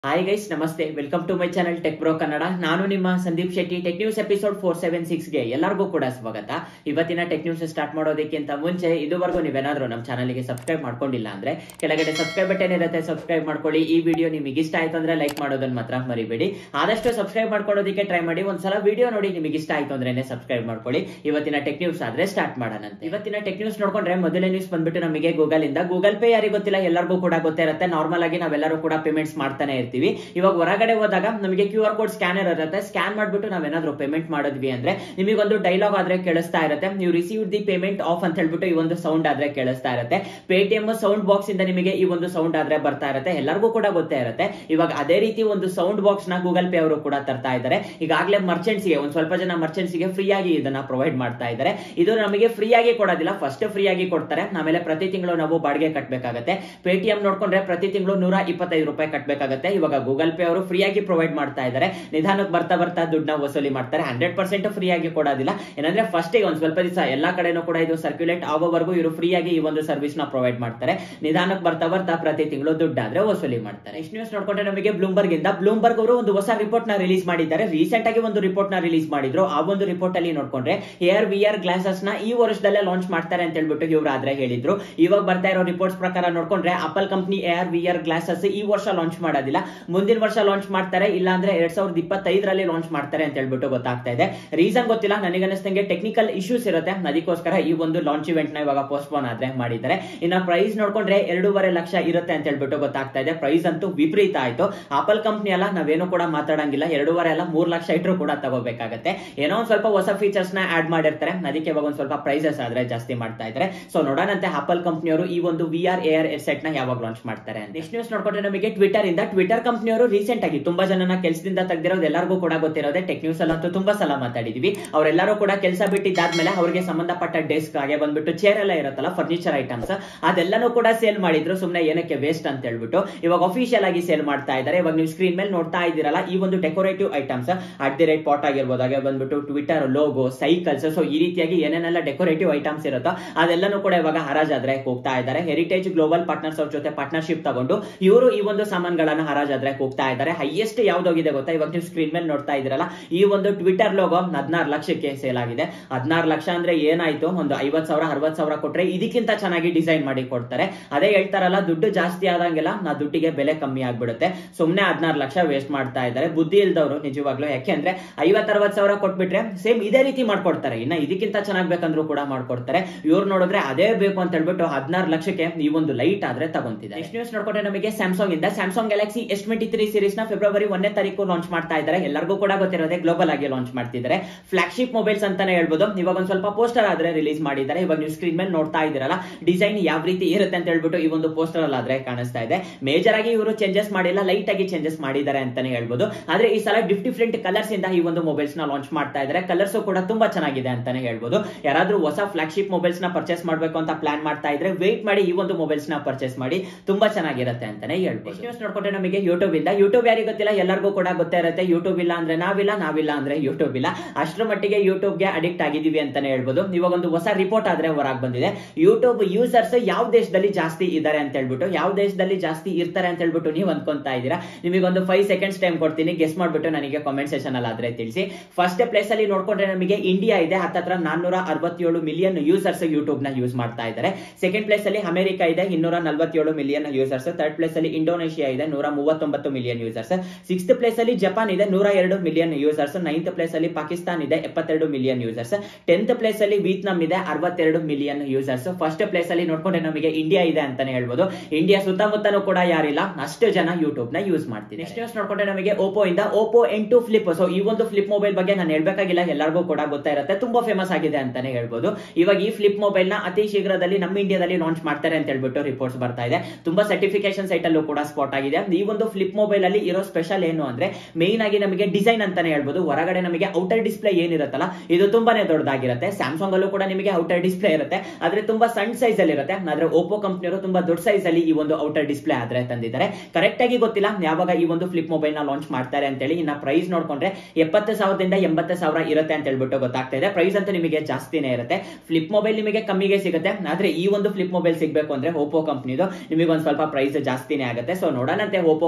Hi guys ನಮಸ್ತೆ welcome to my channel tech bro Kannada ನಾನು ನಿಮ್ಮ Sandeep Shetty tech news episode four seven ಸಿಕ್ಸ್ಗೆ ಎಲ್ಲರಿಗೂ ಕೂಡ ಸ್ವಾಗತ ಇವತ್ತಿನ ಟೆಕ್ ನ್ಯೂಸ್ ಸ್ಟಾರ್ಟ್ ಮಾಡೋದಕ್ಕಿಂತ ಮುಂಚೆ ಇದುವರೆಗೂ ನೀವೇನಾದ್ರೂ ನಮ್ಮ ಚಾನಲ್ಗೆ ಸಬ್ಸ್ಕ್ರೈಬ್ ಮಾಡ್ಕೊಂಡಿಲ್ಲ ಅಂದ್ರೆ ಕೆಳಗಡೆ ಸಬ್ಸ್ಕ್ರೈಬ್ ಬಟನ್ ಇರುತ್ತೆ ಸಬ್ಸ್ಕ್ರೈಬ್ ಮಾಡ್ಕೊಳ್ಳಿ ಈ ವಿಡಿಯೋ ನಿಮಗೆ ಇಷ್ಟ ಆಯ್ತು ಅಂದ್ರೆ ಲೈಕ್ ಮಾಡೋದನ್ನ ಮಾತ್ರ ಮರಿಬೇಡಿ ಆದಷ್ಟು ಸಬ್ಸ್ಕ್ರೈಬ್ ಮಾಡ್ಕೊಳ್ಳೋದಕ್ಕೆ ಟ್ರೈ ಮಾಡಿ ಒಂದ್ಸಲ ವಿಡಿಯೋ ನೋಡಿ ನಿಮಗೆ ಇಷ್ಟ ಆಯ್ತು ಅಂದ್ರೆ ಸಬ್ಸ್ಕ್ರೈಬ್ ಮಾಡ್ಕೊಳ್ಳಿ ಇವತ್ತಿನ ಟೆಕ್ ನ್ಯೂಸ್ ಆದ್ರೆ ಸ್ಟಾರ್ಟ್ ಮಾಡೋಣ ಅಂತ. ಇವತ್ತಿನ ಟೆಕ್ ನ್ಯೂಸ್ ನೋಡ್ಕೊಂಡ್ರೆ ಮೊದಲನೇ ನ್ಯೂಸ್ ಬಂದ್ಬಿಟ್ಟು ನಮಗೆ ಗೂಗಲ್ ಇಂದ ಗೂಗಲ್ ಪೇ ಯಾರಿಗೆ ಗೊತ್ತಿಲ್ಲ ಎಲ್ಲರಿಗೂ ಕೂಡ ಗೊತ್ತೇ ಇರುತ್ತೆ ನಾರ್ಮಲ್ ಆಗಿ ನಾವೆಲ್ಲರೂ ಕೂಡ ಪೇಮೆಂಟ್ಸ್ ಮಾಡ್ತಾನೆ ಇರ್ತೀವಿ ಇವಾಗ ಹೊರಗಡೆ ಹೋದಾಗ ನಮಗೆ ಕ್ಯೂ ಆರ್ ಕೋಡ್ ಸ್ಕ್ಯಾನರ್ ಇರುತ್ತೆ ಸ್ಕ್ಯಾನ್ ಮಾಡ್ಬಿಟ್ಟು ನಾವೇನಾದ್ರೂ ಪೇಮೆಂಟ್ ಮಾಡಿದ್ವಿ ಅಂದ್ರೆ ನಿಮಗೊಂದು ಡೈಲಾಗ್ ಆದ್ರೆ ಕೇಳಿಸ್ತಾ ಇರುತ್ತೆ ನೀವು ರಿಸೀವ್ ದಿ ಪೇಮೆಂಟ್ ಆಫ್ ಅಂತ ಹೇಳ್ಬಿಟ್ಟು ಈ ಒಂದು ಸೌಂಡ್ ಆದ್ರೆ ಕೇಳಿಸ್ತಾ ಇರುತ್ತೆ ಪೇಟಿಎಂ ಸೌಂಡ್ ಬಾಕ್ಸ್ ಇಂದ ನಿಮಗೆ ಈ ಒಂದು ಸೌಂಡ್ ಆದ್ರೆ ಬರ್ತಾ ಇರುತ್ತೆ ಎಲ್ಲರಿಗೂ ಕೂಡ ಗೊತ್ತೇ ಇರುತ್ತೆ ಇವಾಗ ಅದೇ ರೀತಿ ಒಂದು ಸೌಂಡ್ ಬಾಕ್ಸ್ ನ ಗೂಗಲ್ ಪೇ ಅವರು ಕೂಡ ತರ್ತಾ ಇದ್ದಾರೆ ಈಗಾಗಲೇ ಮರ್ಚೆಂಟ್ಸ್ ಗೆ ಒಂದ್ ಸ್ವಲ್ಪ ಜನ ಮರ್ಚೆಂಟ್ಸ್ ಗೆ ಫ್ರೀ ಆಗಿ ಇದನ್ನ ಪ್ರೊವೈಡ್ ಮಾಡ್ತಾ ಇದ್ದಾರೆ ಇದು ನಮಗೆ ಫ್ರೀ ಆಗಿ ಕೊಡೋದಿಲ್ಲ ಫಸ್ಟ್ ಫ್ರೀ ಆಗಿ ಕೊಡ್ತಾರೆ ಆಮೇಲೆ ಪ್ರತಿ ತಿಂಗಳು ನಾವು ಬಾಡಿಗೆ ಕಟ್ಟಬೇಕಾಗತ್ತೆ ಪೇಟಿಎಂ ನೋಡ್ಕೊಂಡ್ರೆ ಪ್ರತಿ ತಿಂಗಳು ನೂರ ಇಪ್ಪತ್ತೈದು ರೂಪಾಯಿ ಕಟ್ಟಬೇಕಾಗತ್ತೆ ಇವಾಗ ಗೂಗಲ್ ಪೇ ಅವರು ಫ್ರೀ ಆಗಿ ಪ್ರೊವೈಡ್ ಮಾಡ್ತಾ ಇದ್ದಾರೆ ನಿಧಾನಕ್ಕೆ ಬರ್ತಾ ಬರ್ತಾ ದುಡ್ಡನ್ನ ವಸೂಲಿ ಮಾಡ್ತಾರೆ ಹಂಡ್ರೆಡ್ ಪರ್ಸೆಂಟ್ ಫ್ರೀ ಆಗಿ ಕೊಡೋದಿಲ್ಲ ಏನಂದ್ರೆ ಫಸ್ಟ್ ಒಂದ್ ಸ್ವಲ್ಪ ದಿವಸ ಎಲ್ಲಾ ಕಡೆನೂ ಕೂಡ ಇದು ಸರ್ಕ್ಯುಲೇಟ್ ಆಗೋವರೆಗೂ ಇವರು ಫ್ರೀ ಆಗಿ ಈ ಒಂದು ಸರ್ವಿಸ್ ನ ಪ್ರೊವೈಡ್ ಮಾಡ್ತಾರೆ ನಿಧಾನಕ್ಕೆ ಬರ್ತಾ ಬರ್ತಾ ಪ್ರತಿ ತಿಂಗಳು ದುಡ್ಡಾದ್ರೆ ವಸೂಲಿ ಮಾಡ್ತಾರೆ ನೆಕ್ಸ್ಟ್ ನ್ಯೂಸ್ ನೋಡ್ಕೊಂಡ್ರೆ ನಮಗೆ ಬ್ಲೂಮ್ಬರ್ಗ್ ಇಂದ ಬ್ಲೂಮ್ಬರ್ಗ್ ಅವರು ಒಂದು ಹೊಸ ರಿಪೋರ್ಟ್ ನ ರಿಲೀಸ್ ಮಾಡಿದ್ದಾರೆ ರೀಸೆಂಟ್ ಆಗಿ ಒಂದು ರಿಪೋರ್ಟ್ ನ ರಿಲೀಸ್ ಮಾಡಿದ್ರು ಆ ಒಂದು ರಿಪೋರ್ಟ್ ಅಲ್ಲಿ ನೋಡ್ಕೊಂಡ್ರೆ ಏರ್ ವಿ ಆರ್ ಗ್ಲಾಸಸ್ ನ ಈ ವರ್ಷದಲ್ಲೇ ಲಾಂಚ್ ಮಾಡ್ತಾರೆ ಅಂತ ಹೇಳ್ಬಿಟ್ಟು ಇವ್ರು ಆದ್ರೆ ಹೇಳಿದ್ರು ಇವಾಗ ಬರ್ತಾ ಇರೋ ರಿಪೋರ್ಟ್ಸ್ ಪ್ರಕಾರ ನೋಡ್ಕೊಂಡ್ರೆ Apple company AR V R glasses ಈ ವರ್ಷ ಲಾಂಚ್ ಮಾಡೋದಿಲ್ಲ ಮುಂದಿನ ವರ್ಷ ಲಾಂಚ್ ಮಾಡ್ತಾರೆ ಇಲ್ಲ ಅಂದ್ರೆ ಎರಡ್ ಸಾವಿರದ ಇಪ್ಪತ್ತೈದರಲ್ಲಿ ಲಾಂಚ್ ಮಾಡ್ತಾರೆ ಅಂತ ಹೇಳ್ಬಿಟ್ಟು ಗೊತ್ತಾಗ್ತಾ ಇದೆ ರೀಸನ್ ಗೊತ್ತಿಲ್ಲ ನನಗೆ ಅನಿಸ್ತಂಗೆ ಟೆಕ್ನಿಕಲ್ ಇಶ್ಯೂಸ್ ಇರುತ್ತೆ ಅದಕ್ಕೋಸ್ಕರ ಈ ಒಂದು ಲಾಂಚ್ ಇವೆಂಟ್ ನ ಇವಾಗ ಪೋಸ್ಟ್ಪೋನ್ ಆದ್ರೆ ಮಾಡಿದ್ದಾರೆ ಇನ್ನ ಪ್ರೈಸ್ ನೋಡ್ಕೊಂಡ್ರೆ ಎರಡೂವರೆ ಲಕ್ಷ ಇರುತ್ತೆ ಅಂತ ಹೇಳ್ಬಿಟ್ಟು ಗೊತ್ತಾಗ್ತಾ ಇದೆ ಪ್ರೈಸ್ ಅಂತೂ ವಿಪರೀತ ಆಯ್ತು ಆಪಲ್ ಕಂಪ್ನಿ ಅಲ್ಲ ನಾವೇನು ಕೂಡ ಮಾತಾಡಂಗಿಲ್ಲ ಎರಡೂವರೆ ಅಲ್ಲ ಮೂರ್ ಲಕ್ಷ ಇಟ್ಟರು ಕೂಡ ತಗೋಬೇಕಾಗತ್ತೆ ಏನೋ ಒಂದ್ ಸ್ವಲ್ಪ ಹೊಸ ಫೀಚರ್ಸ್ ನ ಆಡ್ ಮಾಡಿರ್ತಾರೆ ಅದಕ್ಕೆ ಇವಾಗ ಒಂದ್ ಸ್ವಲ್ಪ ಪ್ರೈಸಸ್ ಆದ್ರೆ ಜಾಸ್ತಿ ಮಾಡ್ತಾ ಇದ್ದಾರೆ ಸೊ ನೋಡೋಣಂತೆ ಆಪಲ್ ಕಂಪ್ನಿಯವರು ಈ ಒಂದು V R A R set ನ ಯಾವಾಗ ಲಾಂಚ್ ಮಾಡ್ತಾರೆ ನೆಕ್ಸ್ಟ್ ನ್ಯೂಸ್ ನೋಡ್ಕೊಂಡ್ರೆ ನಮಗೆ ಟ್ವಿಟರ್ ಇಂದ ಟ್ವಿಟರ್ ಕಂಪ್ನಿಯವರು ರೀಸೆಂಟ್ ಆಗಿ ತುಂಬಾ ಜನನ ಕೆಲಸದಿಂದ ತೆಗೆದಿರೋದು ಎಲ್ಲರಿಗೂ ಕೂಡ ಗೊತ್ತಿರೋದೆ ಟೆಕ್ ನ್ಯೂಸ್ ಅಲ್ಲಂತೂ ತುಂಬಾ ಸಲ ಮಾತಾಡಿದೀವಿ ಅವರೆಲ್ಲರೂ ಕೂಡ ಕೆಲಸ ಬಿಟ್ಟಿದ್ದಾದ್ಮೇಲೆ ಅವರಿಗೆ ಸಂಬಂಧಪಟ್ಟ ಡೆಸ್ಕ್ ಹಾಗೆ ಬಂದ್ಬಿಟ್ಟು ಚೇರ್ ಎಲ್ಲ ಇರುತ್ತಲ್ಲ ಫರ್ನಿಚರ್ ಐಟಮ್ಸ್ ಅದೆಲ್ಲನೂ ಕೂಡ ಸೇಲ್ ಮಾಡಿದ್ರು ಸುಮ್ಮನೆ ಏನಕ್ಕೆ ವೇಸ್ಟ್ ಅಂತ ಹೇಳ್ಬಿಟ್ಟು ಇವಾಗ ಅಫಿಷಿಯಲ್ ಆಗಿ ಸೇಲ್ ಮಾಡ್ತಾ ಇದ್ದಾರೆ ಇವಾಗ ನೀವು ಸ್ಕ್ರೀನ್ ಮೇಲೆ ನೋಡ್ತಾ ಇದ್ದೀರಲ್ಲ ಈ ಒಂದು decorative items at the rate pot ಆಗಿರ್ಬೋದು ಹಾಗೆ ಬಂದ್ಬಿಟ್ಟು ಟ್ವಿಟರ್ ಲೋಗೋ ಸೈಕಲ್ಸ್ ಸೊ ಈ ರೀತಿಯಾಗಿ ಏನೇನೆಲ್ಲ ಡೆಕೋರೇಟಿವ್ ಐಟಮ್ಸ್ ಇರುತ್ತೋ ಅದೆಲ್ಲನೂ ಕೂಡ ಇವಾಗ ಹರಾಜಾದ್ರೆ ಹೋಗ್ತಾ ಇದ್ದಾರೆ ಹೆರಿಟೇಜ್ ಗ್ಲೋಬಲ್ ಪಾರ್ಟ್ನರ್ಸ್ ಅವ್ರ ಜೊತೆ ಪಾರ್ಟ್ನರ್ಶಿಪ್ ತಗೊಂಡು ಇವರು ಈ ಒಂದು ಸಾಮಾನುಗಳನ್ನ ಹರಾಜಾದ್ರೆ ಹೋಗ್ತಾ ಇದ್ದಾರೆ ಹೈಯೆಸ್ಟ್ ಯಾವ್ದೋಗಿದೆ ಗೊತ್ತಾ ಇವಾಗ ನೀವು ಸ್ಕ್ರೀನ್ ಮೇಲೆ ನೋಡ್ತಾ ಇದ್ರಲ್ಲ ಈ ಒಂದು ಟ್ವಿಟರ್ ಲೋಗೋ ಹದಿನಾರು ಲಕ್ಷಕ್ಕೆ ಸೇಲ್ ಆಗಿದೆ ಹದಿನಾರು ಲಕ್ಷ ಅಂದ್ರೆ ಏನಾಯ್ತು ಒಂದು ಐವತ್ ಸಾವಿರ ಅರವತ್ ಸಾವಿರ ಕೊಟ್ರೆ ಇದಕ್ಕಿಂತ ಚೆನ್ನಾಗಿ ಡಿಸೈನ್ ಮಾಡಿ ಕೊಡ್ತಾರೆ ಅದೇ ಹೇಳ್ತಾರಲ್ಲ ದುಡ್ಡು ಜಾಸ್ತಿ ಆದಂಗೆಲ್ಲ ನಾ ದುಡ್ಡಿಗೆ ಬೆಲೆ ಕಮ್ಮಿ ಆಗ್ಬಿಡುತ್ತೆ ಸುಮ್ನೆ ಹದಿನಾರು ಲಕ್ಷ ವೇಸ್ಟ್ ಮಾಡ್ತಾ ಇದ್ದಾರೆ ಬುದ್ಧಿ ಇಲ್ದವರು ನಿಜವಾಗ್ಲೂ ಯಾಕೆಂದ್ರೆ ಐವತ್ ಅರವತ್ ಸಾವಿರ ಕೊಟ್ಬಿಟ್ರೆ ಸೇಮ್ ಇದೇ ರೀತಿ ಮಾಡ್ಕೊಡ್ತಾರೆ ಇನ್ನ ಇದಕ್ಕಿಂತ ಚೆನ್ನಾಗ್ ಬೇಕಂದ್ರೂ ಕೂಡ ಮಾಡ್ಕೊಡ್ತಾರೆ ಇವ್ರು ನೋಡಿದ್ರೆ ಅದೇ ಬೇಕು ಅಂತ ಹೇಳ್ಬಿಟ್ಟು ಹದಿನಾರು ಲಕ್ಷಕ್ಕೆ ಈ ಒಂದು ಲೈಟ್ ಆದ್ರೆ ತಗೊಂತಿದೆ ನೆಕ್ಸ್ಟ್ ನ್ಯೂಸ್ ನೋಡ್ಕೊಂಡ್ರೆ ನಮಗೆ ಸ್ಯಾಮ್ಸಂಗ್ ಇಂದ Samsung Galaxy S twenty three series ನ ಫೆಬ್ರವರಿ ಒಂದನೇ ತಾರೀಕು ಲಾಂಚ್ ಮಾಡ್ತಾ ಇದ್ದಾರೆ ಎಲ್ಲರಿಗೂ ಕೂಡ ಗೊತ್ತಿರೋದೇ ಗ್ಲೋಬಲ್ ಆಗಿ ಲಾಂಚ್ ಮಾಡ್ತಿದ್ದಾರೆ ಫ್ಲಾಗ್ಶಿಪ್ ಮೊಬೈಲ್ಸ್ ಅಂತಾನೆ ಹೇಳ್ಬೋದು ಇವಾಗ ಒಂದ್ ಸ್ವಲ್ಪ ಪೋಸ್ಟರ್ ಆದ್ರೆ ರಿಲೀಸ್ ಮಾಡಿದ್ದಾರೆ ಇವಾಗ ನೀವು ಸ್ಕ್ರೀನ್ ಮೇಲೆ ನೋಡ್ತಾ ಇದ್ದೀರಲ್ಲ ಡಿಸೈನ್ ಯಾವ ರೀತಿ ಇರುತ್ತೆ ಅಂತ ಹೇಳ್ಬಿಟ್ಟು ಈ ಒಂದು ಪೋಸ್ಟರ್ ಅಲ್ಲಿ ಆದ್ರೆ ಕಾಣಿಸ್ತಾ ಇದೆ ಮೇಜರ್ ಆಗಿ ಇವರು ಚೇಂಜಸ್ ಮಾಡಿಲ್ಲ ಲೈಟ್ ಆಗಿ ಚೇಂಜಸ್ ಮಾಡಿದ್ದಾರೆ ಅಂತಾನೆ ಹೇಳ್ಬೋದು ಆದ್ರೆ ಈ ಸಲ ಡಿಫ್ ಡಿಫ್ರೆಂಟ್ ಕಲರ್ಸ್ ಇಂದ ಈ ಒಂದು ಮೊಬೈಲ್ಸ್ ನ ಲಾಂಚ್ ಮಾಡ್ತಾ ಇದ್ದಾರೆ ಕಲರ್ಸ್ ಕೂಡ ತುಂಬಾ ಚೆನ್ನಾಗಿದೆ ಅಂತಾನೆ ಹೇಳ್ಬೋದು ಯಾರಾದ್ರೂ ಹೊಸ ಫ್ಲಾಗ್ಶಿಪ್ ಮೊಬೈಲ್ಸ್ ನ ಪರ್ಚೇಸ್ ಮಾಡಬೇಕು ಅಂತ ಪ್ಲಾನ್ ಮಾಡ್ತಾ ಇದ್ರೆ ವೇಟ್ ಮಾಡಿ ಈ ಒಂದು ಮೊಬೈಲ್ಸ್ ನ ಪರ್ಚೇಸ್ ಮಾಡಿ ತುಂಬಾ ಚೆನ್ನಾಗಿರುತ್ತೆ ಅಂತಾನೆ ಹೇಳ್ಬೋದು ನ್ಯೂಸ್ ನೋಡ್ಕೊಂಡ್ರೆ ನಮಗೆ ಯೂಟ್ಯೂಬ್ ಇಂದ ಯೂಟ್ಯೂಬ್ ಯಾರಿಗೆ ಗೊತ್ತಿಲ್ಲ ಎಲ್ಲರಿಗೂ ಕೂಡ ಗೊತ್ತೇ ಇರುತ್ತೆ ಯೂಟ್ಯೂಬ್ ಇಲ್ಲ ಅಂದ್ರೆ ನಾವಿಲ್ಲ ನಾವಿಲ್ಲ ಅಂದ್ರೆ ಯೂಟ್ಯೂಬ್ ಇಲ್ಲ ಅಷ್ಟರ ಮಟ್ಟಿಗೆ ಯೂಟ್ಯೂಬ್ ಗೆ ಅಡಿಕ್ಟ್ ಆಗಿದೀವಿ ಅಂತಾನೆ ಹೇಳ್ಬೋದು ಇವಾಗ ಒಂದು ಹೊಸ ರಿಪೋರ್ಟ್ ಆದ್ರೆ ಹೊರಗೆ ಬಂದಿದೆ ಯೂಟ್ಯೂಬ್ ಯೂಸರ್ಸ್ ಯಾವ ದೇಶದಲ್ಲಿ ಜಾಸ್ತಿ ಇದ್ದಾರೆ ಅಂತ ಹೇಳ್ಬಿಟ್ಟು ಯಾವ ದೇಶದಲ್ಲಿ ಜಾಸ್ತಿ ಇರ್ತಾರೆ ಅಂತ ಹೇಳ್ಬಿಟ್ಟು ನೀವು ಅನ್ಕೊಂತಾ ಇದ್ದೀರಾ ನಿಮಗೆ ಒಂದು ಫೈವ್ ಸೆಕೆಂಡ್ಸ್ ಟೈಮ್ ಕೊಡ್ತೀನಿ ಗೆಸ್ ಮಾಡ್ಬಿಟ್ಟು ನನಗೆ ಕಾಮೆಂಟ್ ಸೆಷನ್ ಅಲ್ಲಿ ಆದ್ರೆ ತಿಳಿಸಿ ಫಸ್ಟ್ ಪ್ಲೇಸ್ ಅಲ್ಲಿ ನೋಡ್ಕೊಂಡ್ರೆ ನಮಗೆ ಇಂಡಿಯಾ ಇದೆ ಹತ್ತತ್ರ ನಾನ್ನೂರ ಅರವತ್ತೇಳು ಮಿಲಿಯನ್ ಯೂಸರ್ಸ್ ಯೂಟ್ಯೂಬ್ ನ ಯೂಸ್ ಮಾಡ್ತಾ ಇದ್ದಾರೆ ಸೆಕೆಂಡ್ ಪ್ಲೇಸ್ ಅಲ್ಲಿ ಅಮೆರಿಕ ಇದೆ ಇನ್ನೂರ ನಲವತ್ತೇಳು ಮಿಲಿಯನ್ ಯೂಸರ್ಸ್ ಥರ್ಡ್ ಪ್ಲೇಸ್ ಅಲ್ಲಿ ಇಂಡೋನೇಷಿಯಾ ಇದೆ ನೂರ ಮೂವತ್ತೊಂಬತ್ತು ಮಿಲಿಯನ್ ಯೂಸರ್ಸ್ ಸಿಕ್ಸ್ತ್ ಪ್ಲೇಸ್ ಅಲ್ಲಿ ಜಪಾನ್ ಇದೆ ನೂರ ಎರಡು ಮಿಲಿಯನ್ ಯೂಸರ್ಸ್ ನೈನ್ತ್ ಪ್ಲೇಸ್ ಅಲ್ಲಿ ಪಾಕಿಸ್ತಾನ್ ಇದೆ ಎಪ್ಪತ್ತೆರಡು ಮಿಲಿಯನ್ ಯೂಸರ್ಸ್ ಟೆಂತ್ ಪ್ಲೇಸ್ ಅಲ್ಲಿ ವಿಯತ್ನಾಂ ಇದೆ ಅರವತ್ತೆರಡು ಮಿಲಿಯನ್ ಯೂಸರ್ಸ್ ಫಸ್ಟ್ ಪ್ಲೇಸ್ ಅಲ್ಲಿ ನೋಡ್ಕೊಂಡ್ರೆ ನಮಗೆ ಇಂಡಿಯಾ ಇದೆ ಅಂತಾನೆ ಹೇಳ್ಬೋದು ಇಂಡಿಯಾ ಸುತ್ತಮುತ್ತನೂ ಕೂಡ ಯಾರಿಲ್ಲ ಅಷ್ಟು ಜನ ಯೂಟ್ಯೂಬ್ ನ ಯೂಸ್ ಮಾಡ್ತೀನಿ ನೆಕ್ಸ್ಟ್ ನ್ಯೂಸ್ ನೋಡ್ಕೊಂಡ್ರೆ ನಮಗೆ ಓಪೋ ಇಂದ Oppo N two flip so ಈ ಒಂದು ಫ್ಲಿಪ್ ಮೊಬೈಲ್ ಬಗ್ಗೆ ನಾನು ಹೇಳ್ಬೇಕಾಗಿಲ್ಲ ಎಲ್ಲರಿಗೂ ಕೂಡ ಗೊತ್ತಾ ಇರುತ್ತೆ ತುಂಬಾ ಫೇಮಸ್ ಆಗಿದೆ ಅಂತಾನೆ ಹೇಳ್ಬೋದು ಇವಾಗ ಈ ಫ್ಲಿಪ್ ಮೊಬೈಲ್ ನ ಅತಿ ಶೀಘ್ರದಲ್ಲಿ ನಮ್ಮ ಇಂಡಿಯಾದಲ್ಲಿ ಲಾಂಚ್ ಮಾಡ್ತಾರೆ ಅಂತ ಹೇಳ್ಬಿಟ್ಟು ರಿಪೋರ್ಟ್ಸ್ ಬರ್ತಾ ಇದೆ ತುಂಬಾ ಸರ್ಟಿಫಿಕೇಶನ್ ಸೈಟ್ ಅಲ್ಲೂ ಕೂಡ ಸ್ಪಾಟ್ ಆಗಿದೆ ಈ ಒಂದು ಫ್ಲಿಪ್ ಮೊಬೈಲ್ ಅಲ್ಲಿ ಇರೋ ಸ್ಪೆಷಲ್ ಏನು ಅಂದ್ರೆ ಮೇನ್ ಆಗಿ ನಮಗೆ ಡಿಸೈನ್ ಅಂತಾನೆ ಹೇಳ್ಬೋದು ಹೊರಗಡೆ ನಮಗೆ ಔಟರ್ ಡಿಸ್ಪ್ಲೇ ಏನಿರುತ್ತಲ್ಲ ಇದು ತುಂಬಾನೇ ದೊಡ್ಡದಾಗಿರುತ್ತೆ ಸ್ಯಾಮ್ಸಂಗ್ ಅಲ್ಲೂ ಕೂಡ ನಿಮಗೆ ಔಟರ್ ಡಿಸ್ಪ್ಲೇ ಇರುತ್ತೆ ಆದ್ರೆ ತುಂಬಾ ಸಣ್ಣ ಸೈಜ್ ಅಲ್ಲಿ ಇರುತ್ತೆ ಆದ್ರೆ ಓಪೋ ಕಂಪ್ನಿಯವರು ತುಂಬಾ ದೊಡ್ಡ ಸೈಜ್ ಅಲ್ಲಿ ಈ ಒಂದು ಔಟರ್ ಡಿಸ್ಪ್ಲೇ ಆದ್ರೆ ತಂದಿದ್ದಾರೆ ಕರೆಕ್ಟ್ ಆಗಿ ಗೊತ್ತಿಲ್ಲ ಯಾವಾಗ ಈ ಒಂದು ಫ್ಲಿಪ್ ಮೊಬೈಲ್ ನ ಲಾಂಚ್ ಮಾಡ್ತಾರೆ ಅಂತ ಹೇಳಿ ಇನ್ನ ಪ್ರೈಸ್ ನೋಡ್ಕೊಂಡ್ರೆ ಎಪ್ಪತ್ತು ಸಾವಿರದಿಂದ ಎಂಬತ್ತು ಸಾವಿರ ಇರುತ್ತೆ ಅಂತ ಹೇಳ್ಬಿಟ್ಟು ಗೊತ್ತಾಗ್ತಾ ಇದೆ ಪ್ರೈಸ್ ಅಂತೂ ನಿಮಗೆ ಜಾಸ್ತಿನೇ ಇರುತ್ತೆ ಫ್ಲಿಪ್ ಮೊಬೈಲ್ ನಿಮಗೆ ಕಮ್ಮಿಗೆ ಸಿಗುತ್ತೆ ಆದ್ರೆ ಈ ಒಂದು ಫ್ಲಿಪ್ ಮೊಬೈಲ್ ಸಿಗಬೇಕು ಅಂದ್ರೆ ಓಪೋ ಕಂಪ್ನಿದು ನಿಮಗೆ ಒಂದ್ ಸ್ವಲ್ಪ ಪ್ರೈಸ್ ಜಾಸ್ತಿನೇ ಆಗುತ್ತೆ ಸೊ ನೋಡೋಣಂತೆ ಓಪೋ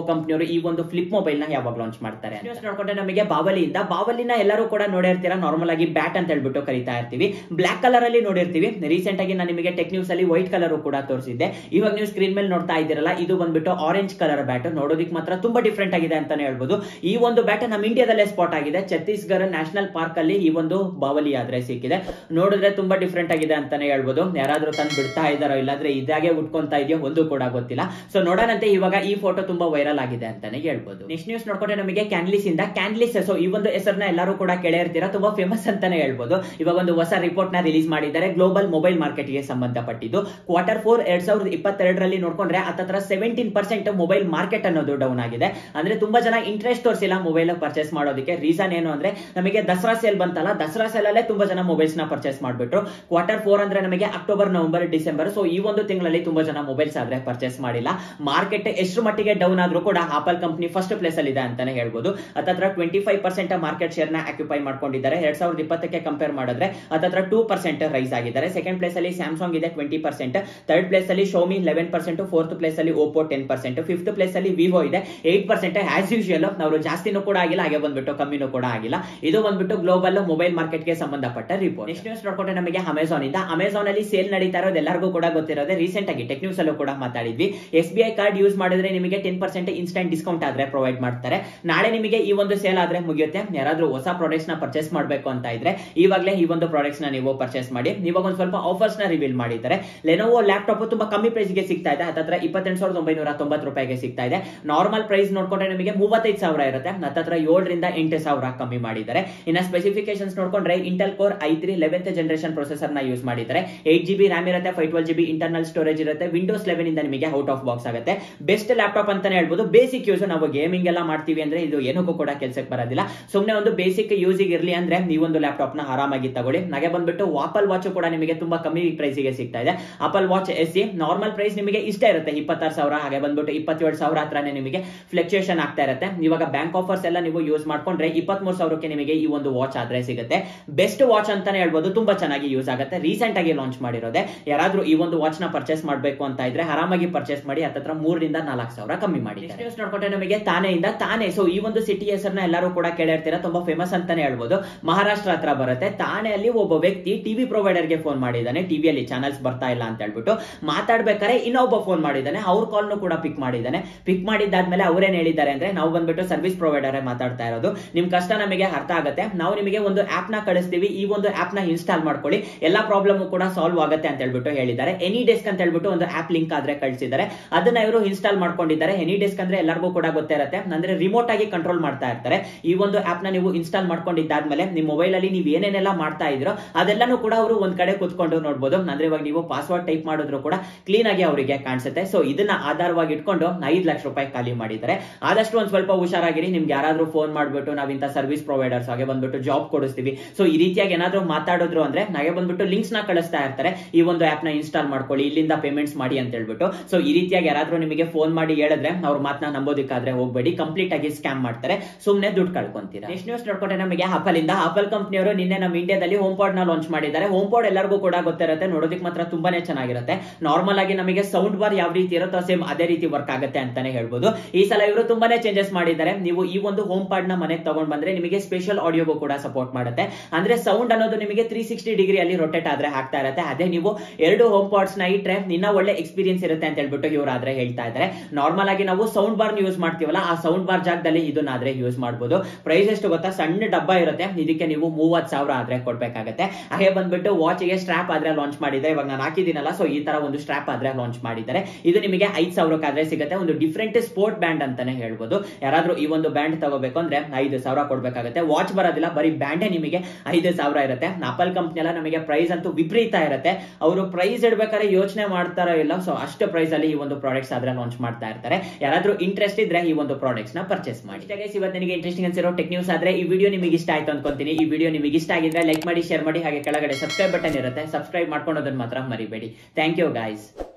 ಕಂಪ್ನಿಯವರು ಈ ಒಂದು ಫ್ಲಿಪ್ ಮೊಬೈಲ್ ನ ಯಾವಾಗ ಲಾಂಚ್ ಮಾಡ್ತಾರೆ ನ್ಯೂಸ್ ನೋಡ್ಕೊಂಡ್ರೆ ನಮಗೆ ಬಾವಲಿಯಿಂದ ಬಾವಲಿನ ಎಲ್ಲರೂ ಕೂಡ ನೋಡಿರ್ತೀರಾ ನಾರ್ಮಲ್ ಆಗಿ ಬ್ಯಾಟ್ ಅಂತ ಹೇಳ್ಬಿಟ್ಟು ಕರಿತಾ ಇರ್ತೀವಿ ಬ್ಲಾಕ್ ಕಲರ್ ಅಲ್ಲಿ ನೋಡಿರ್ತೀವಿ ರೀಸೆಂಟ್ ಆಗಿ ನಾನು ನಿಮಗೆ ಟೆಕ್ ನ್ಯೂಸ್ ಅಲ್ಲಿ ವೈಟ್ ಕಲರ್ ಕೂಡ ತೋರಿಸಿದ್ದೆ ಇವಾಗ ನೀವು ಸ್ಕ್ರೀನ್ ಮೇಲೆ ನೋಡ್ತಾ ಇದ್ದೀರಲ್ಲ ಇದು ಬಂದ್ಬಿಟ್ಟು ಆರೆಂಜ್ ಕಲರ್ ಬ್ಯಾಟ್ ನೋಡೋದಕ್ಕೆ ಮಾತ್ರ ತುಂಬಾ ಡಿಫ್ರೆಂಟ್ ಆಗಿದೆ ಅಂತಾನೆ ಹೇಳ್ಬೋದು ಈ ಒಂದು ಬ್ಯಾಟ್ ನಮ್ಮ ಇಂಡಿಯಾದಲ್ಲೇ ಸ್ಪಾಟ್ ಆಗಿದೆ ಛತ್ತೀಸ್ಗಢ ನ್ಯಾಷನಲ್ ಪಾರ್ಕ್ ಅಲ್ಲಿ ಈ ಒಂದು ಬಾವಲಿ ಆದ್ರೆ ಸಿಕ್ಕಿದೆ ನೋಡಿದ್ರೆ ತುಂಬಾ ಡಿಫ್ರೆಂಟ್ ಆಗಿದೆ ಅಂತಾನೆ ಹೇಳ್ಬೋದು ಯಾರಾದ್ರೂ ತಂದು ಬಿಡ್ತಾ ಇದಾರೋ ಇಲ್ಲಾಂದ್ರೆ ಇದಾಗೆ ಉಟ್ಕೊಂತಾ ಇದೆಯೋ ಒಂದು ಕೂಡ ಗೊತ್ತಿಲ್ಲ ಸೊ ನೋಡೋಣಂತೆ ಇವಾಗ ಈ ಫೋಟೋ ತುಂಬಾ ವೈರಲ್ ಆಗಿದೆ ಅಂತಾನೆ ಹೇಳ್ಬೋದು ನೆಕ್ಸ್ಟ್ ನ್ಯೂಸ್ ನೋಡ್ಕೊಂಡ್ರೆ ನಮಗೆ ಕ್ಯಾನ್ಲಿಸ್ ಇಂದ ಕ್ಯಾನ್ಲಿಸ್ ಸೊ ಈ ಒಂದು ಹೆಸರನ್ನ ಎಲ್ಲರೂ ಕೂಡ ಕೇಳಿರ್ತೀರಾ ತುಂಬಾ ಫೇಮಸ್ ಅಂತಾನೆ ಹೇಳ್ಬೋದು ಇವಾಗ ಒಂದು ಹೊಸ ರಿಪೋರ್ಟ್ ನ ರಿಲೀಸ್ ಮಾಡಿದ್ದಾರೆ ಗ್ಲೋಬಲ್ ಮೊಬೈಲ್ ಮಾರ್ಕೆಟ್ ಗೆ ಸಂಬಂಧಪಟ್ಟಿದ್ದು ಕ್ವಾರ್ಟರ್ ಫೋರ್ ಎರಡ್ ಸಾವಿರದ ಇಪ್ಪತ್ತೆರಡರಲ್ಲಿ ನೋಡ್ಕೊಂಡ್ರೆ ಹತ್ತತ್ರ ಸೆವೆಂಟೀನ್ ಪರ್ಸೆಂಟ್ ಮೊಬೈಲ್ ಮಾರ್ಕೆಟ್ ಅನ್ನೋದು ಡೌನ್ ಆಗಿದೆ ಅಂದ್ರೆ ತುಂಬಾ ಜನ ಇಂಟ್ರೆಸ್ಟ್ ತೋರಿಸಿಲ್ಲ ಮೊಬೈಲ್ ಪರ್ಚೇಸ್ ಮಾಡೋದಕ್ಕೆ ರೀಸನ್ ಏನು ಅಂದ್ರೆ ನಮಗೆ ದಸರಾ ಸೇಲ್ ಬಂತಲ್ಲ ದಸರಾ ಸೇಲ್ ಅಲ್ಲೇ ತುಂಬಾ ಜನ ಮೊಬೈಲ್ಸ್ ನ ಪರ್ಚೇಸ್ ಮಾಡ್ಬಿಟ್ರು ಕ್ವಾರ್ಟರ್ ಫೋರ್ ಅಂದ್ರೆ ನಮಗೆ ಅಕ್ಟೋಬರ್ ನವೆಂಬರ್ ಡಿಸೆಂಬರ್ ಸೊ ಈ ಒಂದು ತಿಂಗಳಲ್ಲಿ ತುಂಬಾ ಜನ ಮೊಬೈಲ್ಸ್ ಆದ್ರೆ ಪರ್ಚೇಸ್ ಮಾಡಿಲ್ಲ ಮಾರ್ಕೆಟ್ ಎಷ್ಟು ಮಟ್ಟಿಗೆ ಡೌನ್ ಆದ್ರೂ ಕೂಡ ಆಪಲ್ ಕಂಪನಿ ಫಸ್ಟ್ ಪ್ಲೇಸ್ ಅಲ್ಲಿ ಇದೆ ಅಂತಾನೆ ಹೇಳ್ಬೋದು ಹತ್ತತ್ರ twenty five percent market share ನ ಆಕ್ಯುಪೈ ಮಾಡ್ಕೊಂಡಿದ್ದಾರೆ ಎರಡ್ ಸಾವಿರದ ಇಪ್ಪತ್ತಕ್ಕೆ ಕಂಪೇರ್ ಮಾಡಿದ್ರೆ ಹತ್ತತ್ರ ಟೂ ಪರ್ಸೆಂಟ್ ರೈಸ್ ಆಗಿದ್ದಾರೆ ಸೆಕೆಂಡ್ ಪ್ಲೇಸ್ ಅಲ್ಲಿ ಸ್ಯಾಮ್ಸಂಗ್ ಇದೆ ಟ್ವೆಂಟಿ ಪರ್ಸೆಂಟ್ ಥರ್ಡ್ ಪ್ಲೇಸ್ ಅಲ್ಲಿ Xiaomi eleven percent fourth place ಅಲ್ಲಿ Oppo ten percent fifth place ಅಲ್ಲಿ ವಿವೋ ಇದೆ ಏಟ್ ಪರ್ಸೆಂಟ್ ಆಸ್ ಯೂಶುವಲ್ ನಾವು ಜಾಸ್ತಿನೂ ಕೂಡ ಆಗಿಲ್ಲ ಹಾಗೆ ಬಂದ್ಬಿಟ್ಟು ಕಮ್ಮಿನೂ ಕೂಡ ಆಗಿಲ್ಲ ಇದು ಬಂದ್ಬಿಟ್ಟು ಗ್ಲೋಬಲ್ ಮೊಬೈಲ್ ಮಾರ್ಕೆಟ್ ಗೆ ಸಂಬಂಧಪಟ್ಟ ರಿಪೋರ್ಟ್ ನೆಕ್ಸ್ಟ್ ನ್ಯೂಸ್ ನೋಡ್ಕೊಂಡ್ರೆ ನಮಗೆ ಅಮೆಝಾನ್ ಇಂದ ಅಮೆಝಾನ್ ಅಲ್ಲಿ ಸೇಲ್ ನಡೀತಾ ಇರೋದು ಎಲ್ಲರಿಗೂ ಕೂಡ ಗೊತ್ತಿರೋದೇ ರೀಸೆಂಟ್ ಆಗಿ ಟೆಕ್ ನ್ಯೂಸ್ ಅಲ್ಲೂ ಕೂಡ ಮಾತಾಡಿದ್ವಿ S B I card use ಮಾಡಿದ್ರೆ ನಿಮಗೆ ಟೆನ್ ಪರ್ಸೆಂಟ್ ಇನ್ಸ್ಟೆಂಟ್ ಡಿಸ್ಕೌಂಟ್ ಆದ್ರೆ ಪ್ರೊವೈಡ್ ಮಾಡ್ತಾರೆ ನಾಳೆ ನಿಮಗೆ ಈ ಒಂದು ಸೇಲ್ ಆದ್ರೆ ಮುಗಿಯುತ್ತೆ ಯಾರಾದ್ರೂ ಹೊಸ ಪ್ರಾಡಕ್ಟ್ಸ್ ನ ಪರ್ಚೇಸ್ ಮಾಡಬೇಕು ಅಂತ ಇದ್ರೆ ಇವಾಗಲೇ ಈ ಒಂದು ಪ್ರಾಡಕ್ಟ್ಸ್ ನ ನೀವು ಪರ್ಚೇಸ್ ಮಾಡಿ ಇವಾಗ ಒಂದು ಸ್ವಲ್ಪ ಆಫರ್ಸ್ ನ ರಿವೀಲ್ ಮಾಡಿದ್ದಾರೆ ಲೆನೋವೋ ಲ್ಯಾಪ್ಟಾಪ್ ತುಂಬಾ ಕಮ್ಮಿ ಪ್ರೈಸ್ ಗೆ ಸಿಗ್ತಾ ಇದೆ ಹತ್ತತ್ರ ಇಪ್ಪತ್ತೆಂಟು ಸಾವಿರದ ಒಂಬೈನೂರ ತೊಂಬತ್ತು ರೂಪಾಯಿಗೆ ಸಿಗ್ತಾ ಇದೆ ನಾರ್ಮಲ್ ಪ್ರೈಸ್ ನೋಡ್ಕೊಂಡ್ರೆ ನಿಮಗೆ ಮೂವತ್ತೈದು ಸಾವಿರ ಇರುತ್ತೆ ಹತ್ತತ್ರ ಏಳರಿಂದ ಎಂಟು ಸಾವಿರ ಕಮ್ಮಿ ಮಾಡಿದ್ದಾರೆ ಇನ್ನ ಸ್ಪೆಸಿಫಿಕೇಶನ್ಸ್ ನೋಡ್ಕೊಂಡ್ರೆ Intel Core i three eleventh generation processor ನ ಯೂಸ್ ಮಾಡಿದ್ದಾರೆ ಏಟ್ ಜಿ ಬಿ ರ್ಯಾಮ್ ಇರುತ್ತೆ five twelve G B internal storage ಇರುತ್ತೆ ವಿಂಡೋಸ್ ಲೆವೆನ್ ಇಂದ ನಿಮಗೆ ಔಟ್ ಆಫ್ ಬಾಕ್ಸ್ ಆಗುತ್ತೆ ಬೆಸ್ಟ್ ಲ್ಯಾಪ್ಟಾಪ್ ಅಂತಾನೆ ಹೇಳ್ಬೋದು ಬೇಸಿಕ್ ಯೂಸ್ ನಾವು ಗೇಮಿಂಗ್ ಎಲ್ಲ ಮಾಡ್ತೀವಿ ಅಂದ್ರೆ ಇದು ಏನಕ್ಕೂ ಕೂಡ ಕೆಲಸಕ್ಕೆ ಬರೋದಿಲ್ಲ ಸುಮ್ಮನೆ ಒಂದು ಬೇಸಿಕ್ ಯೂಸಿಗೆ ಇರಲಿ ಅಂದ್ರೆ ನೀವೊಂದು ಲ್ಯಾಪ್ಟಾಪ್ ನ ಆರಾಮಾಗಿ ತಗೊಳ್ಳಿ ನಗೆ ಬಂದ್ಬಿಟ್ಟು ಆಪಲ್ ವಾಚ್ ಕೂಡ ನಿಮಗೆ ತುಂಬಾ ಕಮ್ಮಿ ಪ್ರೈಸ್ ಗೆ ಸಿಗ್ತಾ ಇದೆ Apple Watch S E normal price ನಿಮಗೆ ಇಷ್ಟ ಇರುತ್ತೆ ಇಪ್ಪತ್ತಾರು ಸಾವಿರ ಹಾಗೆ ಬಂದ್ಬಿಟ್ಟು ಇಪ್ಪತ್ತೇಳು ಸಾವಿರ ಹತ್ರನೇ ನಿಮಗೆ ಫ್ಲಕ್ಚುಯೇಷನ್ ಆಗ್ತಾ ಇರುತ್ತೆ ಇವಾಗ ಬ್ಯಾಂಕ್ ಆಫರ್ಸ್ ಎಲ್ಲ ನೀವು ಯೂಸ್ ಮಾಡ್ಕೊಂಡ್ರೆ ಇಪ್ಪತ್ಮೂರು ಸಾವಿರಕ್ಕೆ ನಿಮಗೆ ಈ ಒಂದು ವಾಚ್ ಆದ್ರೆ ಸಿಗುತ್ತೆ ಬೆಸ್ಟ್ ವಾಚ್ ಅಂತಾನೆ ಹೇಳ್ಬೋದು ತುಂಬಾ ಚೆನ್ನಾಗಿ ಯೂಸ್ ಆಗುತ್ತೆ ರೀಸೆಂಟ್ ಆಗಿ ಲಾಂಚ್ ಮಾಡಿರೋದೆ ಯಾರಾದ್ರೂ ಈ ಒಂದು ವಾಚ್ ನ ಪರ್ಚೇಸ್ ಮಾಡಬೇಕು ಅಂತ ಇದ್ರೆ ಆರಾಮಾಗಿ ಪರ್ಚೇಸ್ ಮಾಡಿ ಹತ್ತತ್ರ ಮೂರರಿಂದ ನಾಲ್ಕು ಸಾವಿರ ಕಮ್ಮಿ ಮಾಡಿ ನ್ಯೂಸ್ ನೋಡ್ಕೊಂಡ್ರೆ ನಮಗೆ ತಾನೆಯಿಂದ ತಾನೆ ಸೊ ಈ ಒಂದು ಸಿಟಿ ಹೆಸರನ್ನ ಎಲ್ಲರೂ ಕೂಡ ಕೇಳಿರ್ತೀರಾ ತುಂಬಾ ಫೇಮಸ್ ಅಂತಾನೆ ಹೇಳ್ಬೋದು ಮಹಾರಾಷ್ಟ್ರ ಹತ್ರ ಬರುತ್ತೆ ತಾನೆಯಲ್ಲಿ ಒಬ್ಬ ವ್ಯಕ್ತಿ ಟಿವಿ ಪ್ರೊವೈಡರ್ ಗೆ ಫೋನ್ ಮಾಡಿದ್ದಾನೆ ಟಿವಿಯಲ್ಲಿ ಚಾನಲ್ಸ್ ಬರ್ತಾ ಇಲ್ಲ ಅಂತ ಹೇಳ್ಬಿಟ್ಟು ಮಾತಾಡ್ಬೇಕಾದ್ರೆ ಇನ್ನೊಬ್ಬ ಫೋನ್ ಮಾಡಿದ್ದಾನೆ ಅವ್ರ ಕಾಲ್ನು ಕೂಡ ಪಿಕ್ ಮಾಡಿದ್ದಾನೆ ಪಿಕ್ ಮಾಡಿದ್ದಾದ್ಮೇಲೆ ಅವ್ರೇನ್ ಹೇಳಿದ್ದಾರೆ ಅಂದ್ರೆ ನಾವು ಬಂದ್ಬಿಟ್ಟು ಸರ್ವಿಸ್ ಪ್ರೊವೈಡರ್ ಮಾತಾಡ್ತಾ ಇರೋದು ನಿಮ್ ಕಷ್ಟ ನಮಗೆ ಅರ್ಥ ಆಗುತ್ತೆ ನಾವು ನಿಮಗೆ ಒಂದು ಆಪ್ ನ ಕಳಿಸ್ತೀವಿ ಈ ಒಂದು ಆಪ್ ನ ಇನ್ಸ್ಟಾಲ್ ಮಾಡ್ಕೊಳ್ಳಿ ಎಲ್ಲಾ ಪ್ರಾಬ್ಲಮ್ ಕೂಡ ಸಾಲ್ವ್ ಆಗುತ್ತೆ ಅಂತ ಹೇಳ್ಬಿಟ್ಟು ಹೇಳಿದ್ದಾರೆ ಎನಿ ಡೆಸ್ಕ್ ಅಂತ ಹೇಳ್ಬಿಟ್ಟು ಒಂದು ಆಪ್ ಲಿಂಕ್ ಆದ್ರೆ ಕಳಿಸಿದ್ದಾರೆ ಅದನ್ನ ಇವರು ಇನ್ಸ್ಟಾಲ್ ಮಾಡ್ಕೊಂಡಿದ್ದಾರೆ ಎನಿ ಡೆಸ್ಕ್ ಅಂದ್ರೆ ಎಲ್ಲರಿಗೂ ಕೂಡ ಗೊತ್ತೇ ಇರುತ್ತೆ ಅಂದ್ರೆ ರಿಮೋಟ್ ಆಗಿ ಕಂಟ್ರೋಲ್ ಮಾಡ್ತಾ ಇರ್ತಾರೆ ಈ ಒಂದು ಆಪ್ ನ ನೀವು ಇನ್ಸ್ಟಾಲ್ ಮಾಡ್ಕೊಂಡಿದ್ದಾದ್ಮೇಲೆ ನಿಮ್ಮ ಮೊಬೈಲ್ ಅಲ್ಲಿ ನೀವು ಏನೇನೆಲ್ಲ ಮಾಡ್ತಾ ಇದ್ರೋ ಅದೆಲ್ಲಾನು ಕೂಡ ಅವರು ಒಂದ್ ಕಡೆ ಕುತ್ಕೊಂಡು ನೋಡ್ಬೋದು ಅಂದ್ರೆ ಇವಾಗ ನೀವು ಪಾಸ್ವರ್ಡ್ ಟೈಪ್ ಮಾಡಿದ್ರು ಕೂಡ ಕ್ಲೀನ್ ಆಗಿ ಅವರಿಗೆ ಕಾಣಿಸುತ್ತೆ ಸೊ ಇದನ್ನ ಆಧಾರವಾಗಿ ಇಟ್ಕೊಂಡು ಐದು ಲಕ್ಷ ರೂಪಾಯಿ ಖಾಲಿ ಮಾಡಿದ್ದಾರೆ ಆದಷ್ಟು ಒಂದ್ ಸ್ವಲ್ಪ ಹುಷಾರಾಗಿರಿ ನಿಮ್ಗೆ ಯಾರಾದ್ರೂ ಫೋನ್ ಮಾಡ್ಬಿಟ್ಟು ನಾವಿಂತ ಸರ್ವಿಸ್ ಪ್ರೊವೈಡರ್ಸ್ ಹಾಗೆ ಬಂದ್ಬಿಟ್ಟು ಜಾಬ್ ಕೊಡಿಸ್ತೀವಿ ಸೊ ಈ ರೀತಿಯಾಗಿ ಏನಾದ್ರೂ ಮಾತಾಡಿದ್ರು ಅಂದ್ರೆ ನಾಗೆ ಬಂದ್ಬಿಟ್ಟು ಲಿಂಕ್ಸ್ ನ ಕಳಿಸ್ತಾ ಇರ್ತಾರೆ ಈ ಒಂದು ಆಪ್ ನ ಇನ್ಸ್ಟಾಲ್ ಮಾಡ್ಕೊಳ್ಳಿ ಇಲ್ಲಿಂದ ಪೇಮೆಂಟ್ಸ್ ಮಾಡಿ ಅಂತ ಹೇಳ್ಬಿಟ್ಟು ಸೊ ಈ ರೀತಿಯಾಗಿ ಯಾರಾದ್ರೂ ನಿಮಗೆ ಫೋನ್ ಮಾಡಿ ಹೇಳಿದ್ರೆ ಅವ್ರ ಮಾತನ್ನ ನಂಬೋದಕ್ಕಾದ್ರೆ ಹೋಗ್ಬೇಡಿ ಕಂಪ್ಲೀಟ್ ಆಗಿ ಸ್ಕ್ಯಾಮ್ ಮಾಡ್ತಾರೆ ಸುಮ್ನೆ ದುಡ್ಡು ಕಳ್ಕೊಂತೀರಾ ನೆಕ್ಸ್ಟ್ ನ್ಯೂಸ್ ನೋಡ್ಕೊಂಡ್ರೆ ನಮಗೆ ಆಪಲ್ ಇಂದ ಆಪಲ್ ಕಂಪ್ನಿಯವರು ನಿನ್ನೆ ನಮ್ಮ ಇಂಡಿಯಾದಲ್ಲಿ ಹೋಮ್ ಪಾಡ್ ನ ಲಾಂಚ್ ಮಾಡಿದ್ದಾರೆ ಹೋಮ್ ಪಾಡ್ ಎಲ್ಲರಿಗೂ ಕೂಡ ಗೊತ್ತಿರುತ್ತೆ ನೋಡೋದಕ್ಕೆ ಮಾತ್ರ ತುಂಬಾನೇ ಚೆನ್ನಾಗಿರುತ್ತೆ ನಾರ್ಮಲ್ ಆಗಿ ನಮಗೆ ಸೌಂಡ್ ಬಾರ್ ಯಾವ ರೀತಿ ಇರುತ್ತೋ ಸೇಮ್ ಅದೇ ರೀತಿ ವರ್ಕ್ ಆಗುತ್ತೆ ಅಂತಾನೆ ಹೇಳ್ಬೋದು ಈ ಸಲ ಇವರು ತುಂಬಾನೇ ಚೇಂಜಸ್ ಮಾಡಿದ್ದಾರೆ ನೀವು ಈ ಒಂದು ಹೋಮ್ ಪಾಡ್ ನ ಮನೆಗೆ ತಗೊಂಡ್ ಬಂದ್ರೆ ನಿಮಗೆ ಸ್ಪೆಷಲ್ ಆಡಿಯೋಗೂ ಕೂಡ ಸಪೋರ್ಟ್ ಮಾಡುತ್ತೆ ಅಂದ್ರೆ ಸೌಂಡ್ ಅನ್ನೋದು ನಿಮಗೆ ತ್ರೀ ಸಿಕ್ಸ್ಟಿ ಡಿಗ್ರಿ ಅಲ್ಲಿ ರೊಟೇಟ್ ಆದ್ರೆ ಆಗ್ತಾ ಇರುತ್ತೆ ಅದೇ ನೀವು ಎರಡು ಹೋಮ್ ಪಾಡ್ಸ್ ನ ಇಟ್ರೆ ನಿನ್ನ ಒಳ್ಳೆ ಎಕ್ಸ್ಪೀರಿಯನ್ಸ್ ಇರುತ್ತೆ ಅಂತ ಹೇಳ್ಬಿಟ್ಟು ಇವ್ರು ಆದ್ರೆ ಹೇಳ್ತಾ ಇದ್ದಾರೆ ನಾರ್ಮಲ್ ಆಗಿ ನಾವು ಸೌಂಡ್ ಬಾರ್ ಯೂಸ್ ಮಾಡ್ತೀವಲ್ಲ ಆ ಸೌಂಡ್ ಬಾರ್ ಜಾಗದಲ್ಲಿ ಇದನ್ನಾದ್ರೆ ಯೂಸ್ ಮಾಡಬಹುದು ಪ್ರೈಸ್ ಎಷ್ಟು ಗೊತ್ತಾ ಸಣ್ಣ ಡಬ್ಬ ಇರುತ್ತೆ ಇದಕ್ಕೆ ನೀವು ಮೂವತ್ ಸಾವಿರ ಆದ್ರೆ ಕೊಡ್ಬೇಕಾಗತ್ತೆ ಹಾಗೆ ಬಂದ್ಬಿಟ್ಟು ವಾಚ್ ಗೆ ಸ್ಟ್ರಾಪ್ ಆದ್ರೆ ಲಾಂಚ್ ಮಾಡಿದ್ದಾರೆ ಇವಾಗ ನಾನು ಹಾಕಿದ್ದೀನಲ್ಲ ಸೊ ಈ ತರ ಒಂದು ಸ್ಟ್ರಾಪ್ ಆದ್ರೆ ಲಾಂಚ್ ಮಾಡಿದ್ದಾರೆ ಇದು ನಿಮಗೆ ಐದ್ ಸಾವಿರಕ್ಕಾದ್ರೆ ಸಿಗುತ್ತೆ ಒಂದು ಡಿಫ್ರೆಂಟ್ ಸ್ಪೋರ್ಟ್ ಬ್ಯಾಂಡ್ ಅಂತಾನೆ ಹೇಳ್ಬೋದು ಯಾರಾದ್ರೂ ಈ ಒಂದು ಬ್ಯಾಂಡ್ ತಗೋಬೇಕು ಅಂದ್ರೆ ಐದು ಸಾವಿರ ಕೊಡ್ಬೇಕಾಗುತ್ತೆ ವಾಚ್ ಬರೋದಿಲ್ಲ ಬರೀ ಬ್ಯಾಂಡೇ ನಿಮಗೆ ಐದು ಸಾವಿರ ಇರುತ್ತೆ ಆಪಲ್ ಕಂಪ್ನಿ ಎಲ್ಲ ನಮಗೆ ಪ್ರೈಸ್ ಅಂತೂ ವಿಪರೀತ ಇರುತ್ತೆ ಅವರು ಪ್ರೈಸ್ ಇಡ್ಬೇಕಾದ್ರೆ ಯೋಚನೆ ಮಾಡ್ತಾರೋ ಇಲ್ಲ ಸೊ ಅಷ್ಟು ಪ್ರೈಸ್ ಅಲ್ಲಿ ಈ ಒಂದು ಪ್ರಾಡಕ್ಟ್ಸ್ ಆದ್ರೆ ಲಾಂಚ್ ಮಾಡ್ತಾ ಇರ್ತಾರೆ ಯಾರಾದ್ರೂ ಇಂಟ್ರೆಸ್ಟ್ ಇದ್ರೆ ಈ ಒಂದು ಪ್ರಾಡಕ್ಟ್ಸ್ ನ ಪರ್ಚೇಸ್ ಮಾಡಿ ಗೈಸ್ ಇವತ್ತು ನಿಮಗೆ ಇಂಟ್ರೆಸ್ಟಿಂಗ್ ಅನ್ಸಿರೋ ಟೆಕ್ ನ್ಯೂಸ್ ಆದ್ರೆ ಈ ವಿಡಿಯೋ ನಿಮಗೆ ಇಷ್ಟ ಆಯ್ತು ಅನ್ಕೊಂತೀನಿ ಈ ವಿಡಿಯೋ ನಿಮಗೆ ಇಷ್ಟ ಆಗಿದ್ರೆ ಲೈಕ್ ಮಾಡಿ ಶೇರ್ ಮಾಡಿ ಹಾಗೆ ಕೆಳಗಡೆ ಸಬ್ಸ್ಕ್ರೈಬ್ ಬಟನ್ ಇರುತ್ತೆ ಸಬ್ಸ್ಕ್ರೈಬ್ ಮಾಡ್ಕೊಳೋದನ್ನ ಮಾತ್ರ ಮರಿಬೇಡಿ ಥ್ಯಾಂಕ್ ಯು ಗೈಸ್